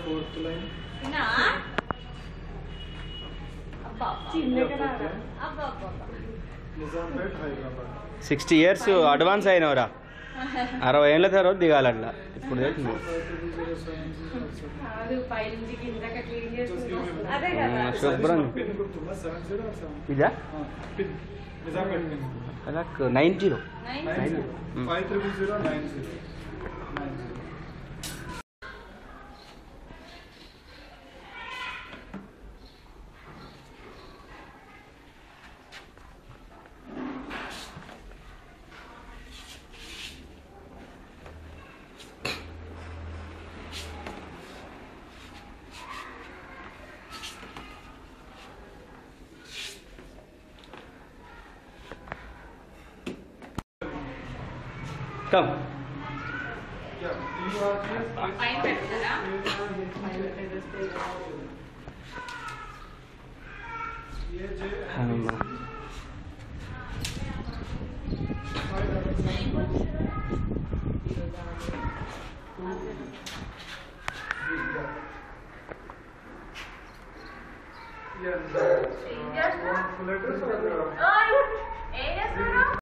fourth line. విన్నా? అబ్బా, అబ్బా. చిన్నగా రారా? అబ్బా, అబ్బా, అబ్బా. Nizampet, Hyderabad. Sixty years advance అయినవరా అరవై ఏళ్ళ తర్వాత దిగాలట్లా ఇప్పుడు తెలిసింది Five triple zero seven zero seven. కాదు పైనుంచి కిందకి క్లీన్ చేసుకుంటూ Just give me- అదే ఆ, కదా శుభ్రం Pin గుర్తుందా? Seven zero or seven? ఇదా ఆ, pin. Nizampet pin. అలా nine zero nine Nine Nine. zero. Hmm. Five triple zero nine zero. Nine zero. Come Yeah, you are here. పైన పెడతారా A J అమ్మా. five double seven. Yeah. Yeah. Uh, one full address or, uh, ఏం చేస్తున్నారు